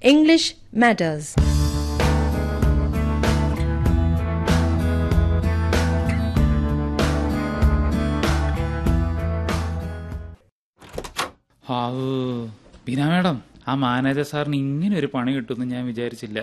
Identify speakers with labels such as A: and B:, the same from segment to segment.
A: English matters.
B: Have Beena madam ആ manager സാറിന് ഇങ്ങനെ ഒരു പണി കിട്ടുമെന്ന് ഞാൻ വിചാരിച്ചില്ല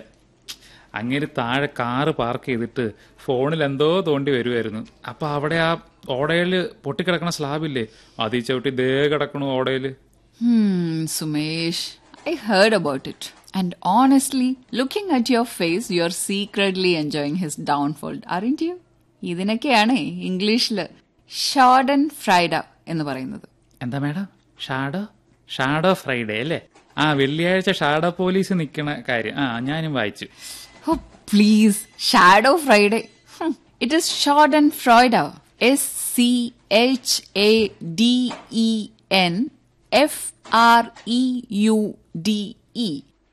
B: അങ്ങനെ താഴെ കാറ് പാർക്ക് ചെയ്തിട്ട് ഫോണിൽ എന്തോ തോണ്ടി വരുമായിരുന്നു അപ്പൊ അവിടെ ആ ഓടയില് പൊട്ടിക്കിടക്കണ സ്ലാബില്ലേ അതീ ചവിട്ടി ദേ കിടക്കണു ഓടയില്
C: Hmm, Sumesh, I heard about it. And honestly, looking at your face, you're secretly enjoying his downfall, aren't you? ഇതിനൊക്കെയാണ് ഇംഗ്ലീഷില് ഷോർഡ് ആൻഡ് ഫ്രൈഡ എന്ന് പറയുന്നത്
B: എന്താ മാഡം ഷാഡോ ഷാഡോ ഫ്രൈഡേ അല്ലേ ആ വെള്ളിയാഴ്ച ഷാഡോ പോലീസ് നിക്കണ കാര്യം ആ ഞാനും വായിച്ചു
C: oh please Schadenfreude it is Schaden and Freude S C H A D E N F R E U D E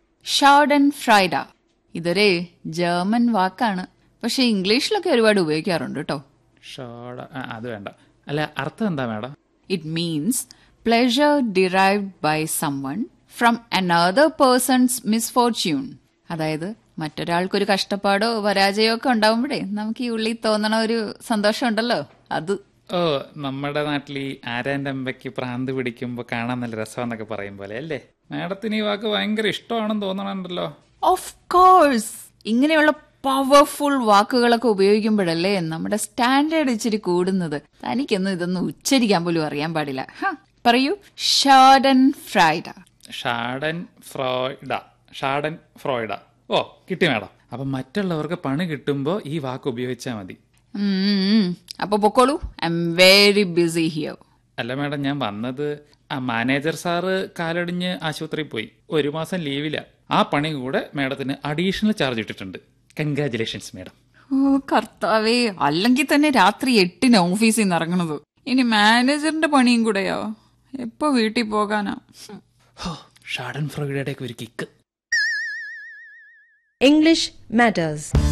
C: Schaden and Freude ഇതൊരു German വാക്കാണ് പക്ഷെ ഇംഗ്ലീഷിലൊക്കെ ഒരുപാട് ഉപയോഗിക്കാറുണ്ട് കേട്ടോ
B: ഷാഡോ ആ, അത് വേണ്ട അല്ല അർത്ഥം എന്താ madam
C: It means pleasure derived by someone from another person's misfortune. അതായത് മറ്റൊരാൾക്കൊരു കഷ്ടപ്പാടോ പരാജയമോ ഒക്കെ ഉണ്ടാവുമ്പോഴേ നമുക്ക് ഈ ഉള്ളിൽ തോന്നണ ഒരു സന്തോഷം ഉണ്ടല്ലോ അത്
B: ഓ നമ്മുടെ നാട്ടിൽ ഈ ആരാന്റെ അമ്പയ്ക്ക് പ്രാന്ത് പിടിക്കുമ്പോ കാണാൻ നല്ല രസമെന്നൊക്കെ പറയും പോലെ അല്ലേ മാഡത്തിന് ഈ വാക്ക് ഭയങ്കര ഇഷ്ടമാണെന്ന് തോന്നണുണ്ടല്ലോ
C: ഓഫ് കോഴ്സ് ഇങ്ങനെയുള്ള പവർഫുൾ വാക്കുകളൊക്കെ ഉപയോഗിക്കുമ്പോഴല്ലേ നമ്മുടെ സ്റ്റാൻഡേർഡ് ഇച്ചിരി കൂടുന്നത് തനിക്കൊന്നും ഇതൊന്നും ഉച്ചരിക്കാൻ പോലും അറിയാൻ പാടില്ല ഹ, പറയൂ ഷാർഡൻ ഫ്രൈഡ
B: ഷാഡൻ ഫ്രോയിഡ ഷാഡൻ ഫ്രോയിഡ ഓ കിട്ടി മാഡം അപ്പൊ മറ്റുള്ളവർക്ക് പണി കിട്ടുമ്പോ ഈ വാക്ക് ഉപയോഗിച്ചാൽ മതി
C: ഉം. അപ്പൊ പൊക്കോളൂ I'm very busy here
B: അല്ല മാഡം ഞാൻ വന്നത് ആ മാനേജർ സാറ് കാലടിഞ്ഞ് ആശുപത്രിയിൽ പോയി ഒരു മാസം ലീവില്ല ആ പണി കൂടെ മാഡത്തിന് അഡീഷണൽ ചാർജ് ഇട്ടിട്ടുണ്ട് കൺഗ്രാചുലേഷൻസ് മാഡം
C: ഓ കർത്താവേ അല്ലെങ്കിൽ തന്നെ രാത്രി എട്ടിന് ഓഫീസിൽ നിന്ന് ഇറങ്ങണത് ഇനി മാനേജറിന്റെ പണിയും കൂടെയോ എപ്പോ വീട്ടിൽ പോകാനാ ഹും.
B: ഹോ ഷാഡൻ ഫ്രോയിഡയുടെ ഒക്കെ ഒരു കിക്ക്
A: English matters.